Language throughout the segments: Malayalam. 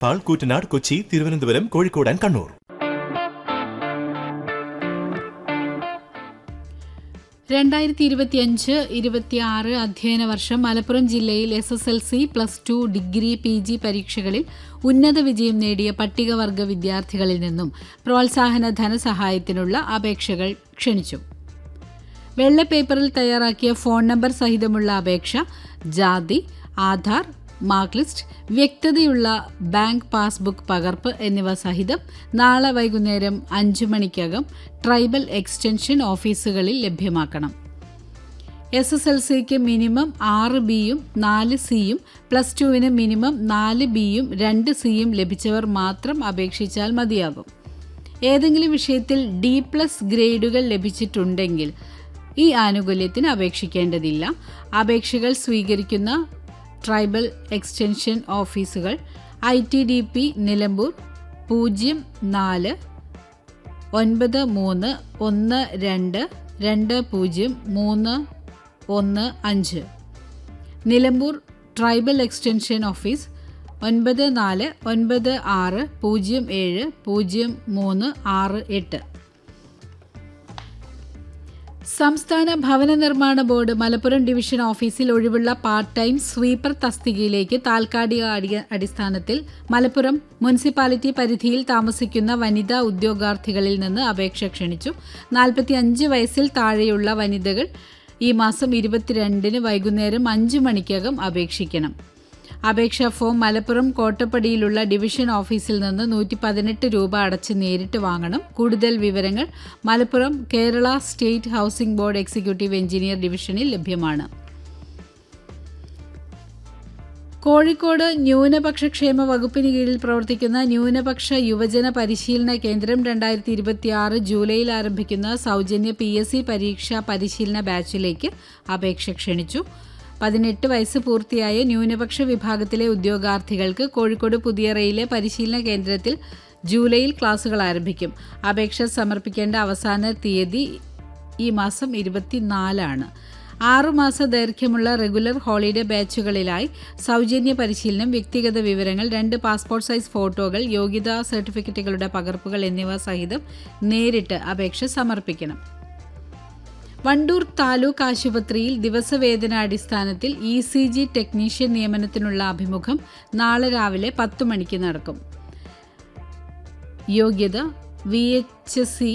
പാൾ കൂറ്റനാട് കൊച്ചി തിരുവനന്തപുരം കോഴിക്കോട് ആൻഡ് കണ്ണൂർ രണ്ടായിരത്തി ഇരുപത്തിയഞ്ച് ഇരുപത്തിയാറ് അധ്യയന വർഷം മലപ്പുറം ജില്ലയിൽ S S L C plus two degree P G പരീക്ഷകളിൽ ഉന്നത വിജയം നേടിയ പട്ടികവർഗ വിദ്യാർത്ഥികളിൽ നിന്നും പ്രോത്സാഹന ധനസഹായത്തിനുള്ള അപേക്ഷകൾ ക്ഷണിച്ചു വെള്ള പേപ്പറിൽ തയ്യാറാക്കിയ ഫോൺ നമ്പർ സഹിതമുള്ള അപേക്ഷ ജാതി ആധാർ മാർക്ക് ലിസ്റ്റ് വ്യക്തതയുള്ള ബാങ്ക് പാസ്ബുക്ക് പകർപ്പ് എന്നിവ സഹിതം നാളെ വൈകുന്നേരം അഞ്ചു മണിക്കകം ട്രൈബൽ എക്സ്റ്റൻഷൻ ഓഫീസുകളിൽ ലഭ്യമാക്കണം എസ് എസ് എൽ സിക്ക് മിനിമം ആറ് ബിയും നാല് സിയും പ്ലസ് ടുവിന് മിനിമം നാല് ബിയും രണ്ട് സിയും ലഭിച്ചവർ മാത്രം അപേക്ഷിച്ചാൽ മതിയാകും ഏതെങ്കിലും വിഷയത്തിൽ ഡി പ്ലസ് ഗ്രേഡുകൾ ലഭിച്ചിട്ടുണ്ടെങ്കിൽ ഈ ആനുകൂല്യത്തിന് അപേക്ഷിക്കേണ്ടതില്ല അപേക്ഷകൾ സ്വീകരിക്കുന്ന ട്രൈബൽ എക്സ്റ്റൻഷൻ ഓഫീസുകൾ I T D P Nilambur പൂജ്യം നാല് ഒൻപത് മൂന്ന് ഒന്ന് രണ്ട് രണ്ട് പൂജ്യം മൂന്ന് ഒന്ന് അഞ്ച് നിലമ്പൂർ ട്രൈബൽ എക്സ്റ്റൻഷൻ ഓഫീസ് ഒൻപത് നാല് ഒൻപത് ആറ് പൂജ്യം ഏഴ് പൂജ്യം മൂന്ന് ആറ് എട്ട് സംസ്ഥാന ഭവന നിർമ്മാണ ബോർഡ് മലപ്പുറം ഡിവിഷൻ ഓഫീസിൽ ഒഴിവുള്ള പാർട്ട് ടൈം സ്വീപ്പർ തസ്തികയിലേക്ക് താൽക്കാലിക അടി- അടിസ്ഥാനത്തിൽ മലപ്പുറം മുനിസിപ്പാലിറ്റി പരിധിയിൽ താമസിക്കുന്ന വനിതാ ഉദ്യോഗാർത്ഥികളിൽ നിന്ന് അപേക്ഷ ക്ഷണിച്ചു നാൽപ്പത്തിയഞ്ച് വയസ്സിൽ താഴെയുള്ള വനിതകൾ ഈ മാസം ഇരുപത്തിരണ്ടിന് വൈകുന്നേരം അഞ്ച് മണിക്കകം അപേക്ഷിക്കണം അപേക്ഷാ ഫോം മലപ്പുറം കോട്ടപ്പടിയിലുള്ള ഡിവിഷൻ ഓഫീസിൽ നിന്ന് നൂറ്റി പതിനെട്ട് രൂപ അടച്ച് നേരിട്ട് വാങ്ങണം കൂടുതൽ വിവരങ്ങൾ Malappuram Kerala state housing board executive engineer ഡിവിഷനിൽ ലഭ്യമാണ് കോഴിക്കോട് ന്യൂനപക്ഷ ക്ഷേമ വകുപ്പിന് കീഴിൽ പ്രവർത്തിക്കുന്ന ന്യൂനപക്ഷ യുവജന പരിശീലന കേന്ദ്രം രണ്ടായിരത്തി ഇരുപത്തിയാറ് ജൂലൈയിൽ ആരംഭിക്കുന്ന സൗജന്യ പി എസ് സി പരീക്ഷാ പരിശീലന ബാച്ചിലേക്ക് അപേക്ഷ ക്ഷണിച്ചു പതിനെട്ട് വയസ്സ് പൂർത്തിയായ ന്യൂനപക്ഷ വിഭാഗത്തിലെ ഉദ്യോഗാർത്ഥികൾക്ക് കോഴിക്കോട് പുതിയറയിലെ പരിശീലന കേന്ദ്രത്തിൽ ജൂലൈയിൽ ക്ലാസുകൾ ആരംഭിക്കും അപേക്ഷ സമർപ്പിക്കേണ്ട അവസാന തീയതി ഈ മാസം ഇരുപത്തിനാലാണ് ആറുമാസ ദൈർഘ്യമുള്ള റെഗുലർ ഹോളിഡേ ബാച്ചുകളിലായി സൗജന്യ പരിശീലനം വ്യക്തിഗത വിവരങ്ങൾ രണ്ട് പാസ്പോർട്ട് സൈസ് ഫോട്ടോകൾ യോഗ്യതാ സർട്ടിഫിക്കറ്റുകളുടെ പകർപ്പുകൾ എന്നിവ സഹിതം നേരിട്ട് അപേക്ഷ സമർപ്പിക്കണം വണ്ടൂർ താലൂക്ക് ആശുപത്രിയിൽ ദിവസവേതനാടിസ്ഥാനത്തിൽ ഇ സി ജി ടെക്നീഷ്യൻ നിയമനത്തിനുള്ള അഭിമുഖം നാളെ രാവിലെ പത്ത് മണിക്ക് നടക്കും യോഗ്യത V H C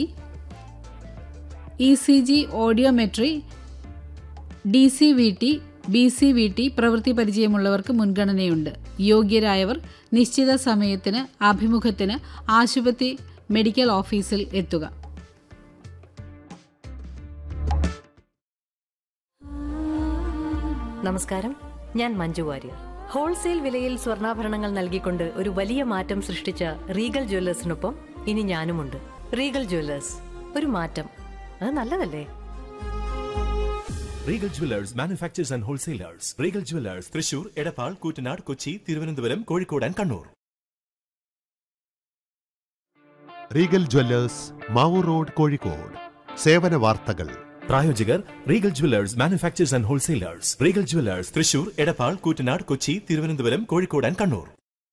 E C G audiometry D C V T B C V T പ്രവൃത്തി പരിചയമുള്ളവർക്ക് മുൻഗണനയുണ്ട് യോഗ്യരായവർ നിശ്ചിത സമയത്തിന് അഭിമുഖത്തിന് ആശുപത്രി മെഡിക്കൽ ഓഫീസിൽ എത്തുക നമസ്കാരം ഞാൻ മഞ്ജു വാര്യർ ഹോൾസെയിൽ വിലയിൽ സ്വർണ്ണാഭരണങ്ങൾ നൽകിക്കൊണ്ട് ഒരു വലിയ മാറ്റം സൃഷ്ടിച്ച റീഗൽ ജ്വല്ലേഴ്സിനൊപ്പം ഇനി ഞാനുമുണ്ട് റീഗൽ ജ്വല്ലേഴ്സ് ഒരു മാറ്റം അത് നല്ലതല്ലേ Regal jewellers manufacturers and wholesalers Regal jewellers Thrissur Edappal Koottanad Kochi Thiruvananthapuram Kozhikode and Kannur Regal jewellers Mavoor road Kozhikode സേവന വാർത്തകൾ പ്രായോജകർ Regal jewellers manufacturers and wholesalers Regal jewellers Thrissur Edappal Koottanad Kochi Thiruvananthapuram Kozhikode and Kannur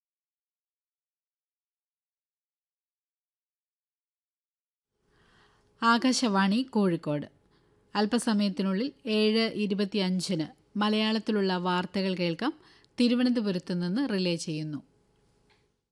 Akashvani Kozhikode അല്പസമയത്തിനുള്ളിൽ ഏഴ് ഇരുപത്തിയഞ്ചിന് മലയാളത്തിലുള്ള വാർത്തകൾ കേൾക്കാം തിരുവനന്തപുരത്ത് നിന്ന് റിലേ ചെയ്യുന്നു